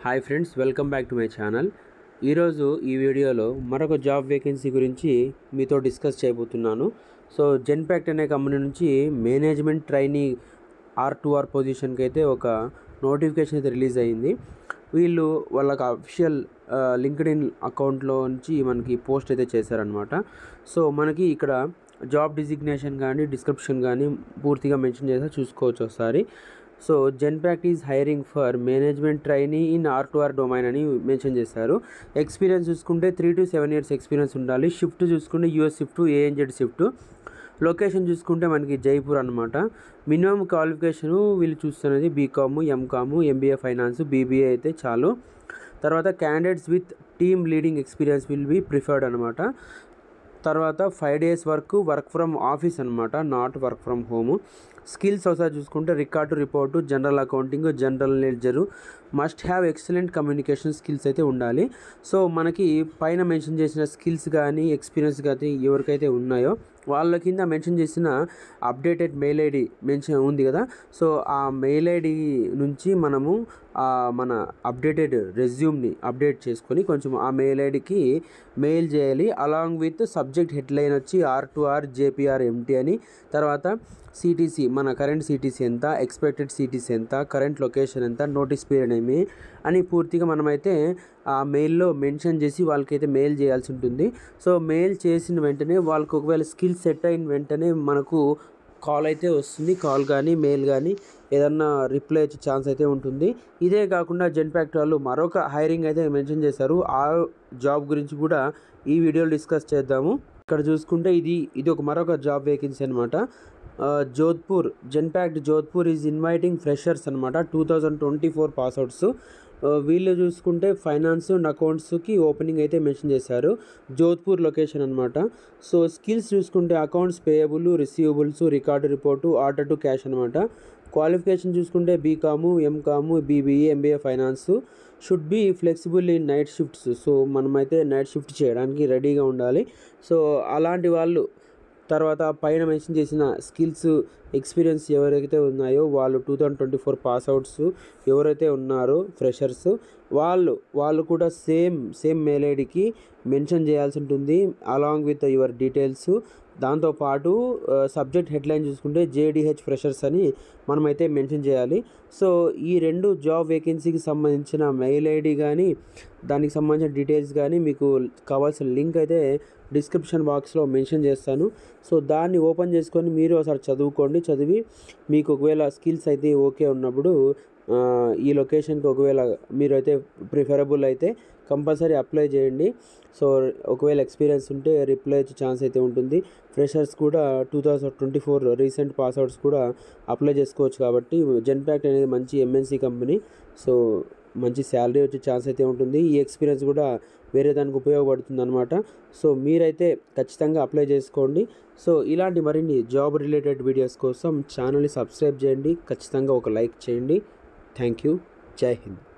hi friends welcome back to my channel ఈరోజు ఈ వీడియోలో మరొక జాబ్ వేకెన్సీ గురించి మీతో డిస్కస్ చేయబోతున్నాను సో జెన్పాక్ట్ అనే కంపెనీ నుంచి management trainee R to R పొజిషన్కి అయితే ఒక నోటిఫికేషన్ అయితే రిలీజ్ అయ్యింది వీళ్ళు వాళ్ళకి అఫిషియల్ లింక్డ్ ఇన్ అకౌంట్లో నుంచి మనకి పోస్ట్ అయితే చేశారనమాట సో మనకి ఇక్కడ జాబ్ డిజిగ్నేషన్ కానీ డిస్క్రిప్షన్ కానీ పూర్తిగా మెన్షన్ చేస్తే చూసుకోవచ్చు ఒకసారి so Genpact is hiring for management trainee in R to R domain అని మెన్షన్ చేశారు ఎక్స్పీరియన్స్ చూసుకుంటే three to seven years experience ఉండాలి షిఫ్ట్ చూసుకుంటే US shift ANZ shift location చూసుకుంటే మనకి జైపూర్ అనమాట మినిమం క్వాలిఫికేషన్ వీళ్ళు చూస్తున్నది BCom MCom MBA finance BBA అయితే చాలు తర్వాత candidates with team leading experience will be preferred అనమాట తర్వాత five days work work from office అనమాట not work from home skills ఒకసారి చూసుకుంటే record report general accounting general ledger must have excellent communication skills అయితే ఉండాలి సో మనకి పైన mention చేసిన స్కిల్స్ కానీ ఎక్స్పీరియన్స్ కానీ ఎవరికైతే ఉన్నాయో వాళ్ళ కింద మెన్షన్ చేసిన అప్డేటెడ్ మెయిల్ ఐడి మెన్షన్ ఉంది కదా సో ఆ మెయిల్ ఐడి నుంచి మనము ఆ మన అప్డేటెడ్ రెజ్యూమ్ని అప్డేట్ చేసుకొని కొంచెం ఆ మెయిల్ ఐడికి మెయిల్ చేయాలి అలాంగ్ విత్ సబ్జెక్ట్ హెడ్లైన్ వచ్చి R to R JPR MT అని తర్వాత సిటీసీ మన కరెంట్ సిటీసీ ఎంత ఎక్స్పెక్టెడ్ సిటీసీ ఎంత కరెంట్ లొకేషన్ ఎంత నోటీస్ పీరియడ్ ఏమి అని పూర్తిగా మనమైతే ఆ మెయిల్లో మెన్షన్ చేసి వాళ్ళకైతే మెయిల్ చేయాల్సి ఉంటుంది సో మెయిల్ చేసిన వెంటనే వాళ్ళకి ఒకవేళ స్కిల్ సెట్ అయిన వెంటనే మనకు కాల్ అయితే వస్తుంది కాల్ కానీ మెయిల్ కానీ ఏదన్నా రిప్లై వచ్చే ఛాన్స్ అయితే ఉంటుంది ఇదే కాకుండా జెన్పాక్ట్ వాళ్ళు మరొక హైరింగ్ అయితే మెన్షన్ చేశారు ఆ జాబ్ గురించి కూడా ఈ వీడియోలో డిస్కస్ చేద్దాము ఇక్కడ చూసుకుంటే ఇది ఇది ఒక మరొక జాబ్ వేకెన్సీ అనమాట Jodhpur Genpact Jodhpur is inviting freshers అనమాట two thousand twenty four passouts వీళ్ళు చూసుకుంటే ఫైనాన్స్ అండ్ అకౌంట్స్కి ఓపెనింగ్ అయితే మెన్షన్ చేశారు జోధ్పూర్ లొకేషన్ అనమాట సో స్కిల్స్ చూసుకుంటే accounts payable receivables record report order to cash అనమాట క్వాలిఫికేషన్ చూసుకుంటే BCom MCom BBA MBA finance should be flexible in night shifts so మనమైతే నైట్ షిఫ్ట్ చేయడానికి రెడీగా ఉండాలి సో అలాంటి వాళ్ళు తర్వాత పైన మెన్షన్ చేసిన స్కిల్స్ ఎక్స్పీరియన్స్ ఎవరైతే ఉన్నాయో వాళ్ళు two thousand twenty four passouts ఎవరైతే ఉన్నారో ఫ్రెషర్స్ వాళ్ళు వాళ్ళు కూడా సేమ్ సేమ్ మెయిల్ ఐడికి మెన్షన్ చేయాల్సి ఉంటుంది అలాంగ్ విత్ యువర్ డీటెయిల్స్ దాంతోపాటు సబ్జెక్ట్ హెడ్లైన్ చూసుకుంటే జేడిహెచ్ ఫ్రెషర్స్ అని మనమైతే మెన్షన్ చేయాలి సో ఈ రెండు జాబ్ వేకెన్సీకి సంబంధించిన మెయిల్ ఐడి కానీ దానికి సంబంధించిన డీటెయిల్స్ కానీ మీకు కావాల్సిన లింక్ అయితే డిస్క్రిప్షన్ బాక్స్లో మెన్షన్ చేస్తాను సో దాన్ని ఓపెన్ చేసుకొని మీరు ఒకసారి చదువుకోండి చదివి మీకు ఒకవేళ స్కిల్స్ అయితే ఓకే ఉన్నప్పుడు ఈ లొకేషన్కి ఒకవేళ మీరు అయితే ప్రిఫరబుల్ అయితే కంపల్సరీ అప్లై చేయండి సో ఒకవేళ ఎక్స్పీరియన్స్ ఉంటే రిప్లై వచ్చే ఛాన్స్ అయితే ఉంటుంది ఫ్రెషర్స్ కూడా two thousand twenty four recent passouts కూడా అప్లై చేసుకోవచ్చు కాబట్టి జెన్పాక్ట్ అనేది మంచి ఎంఎన్సీ కంపెనీ సో మంచి శాలరీ వచ్చే ఛాన్స్ అయితే ఉంటుంది ఈ ఎక్స్పీరియన్స్ కూడా వేరే దానికి ఉపయోగపడుతుంది అనమాట సో మీరైతే ఖచ్చితంగా అప్లై చేసుకోండి సో ఇలాంటి మరిన్ని జాబ్ రిలేటెడ్ వీడియోస్ కోసం ఛానల్ని సబ్స్క్రైబ్ చేయండి ఖచ్చితంగా ఒక లైక్ చేయండి థ్యాంక్ యూ జై హింద్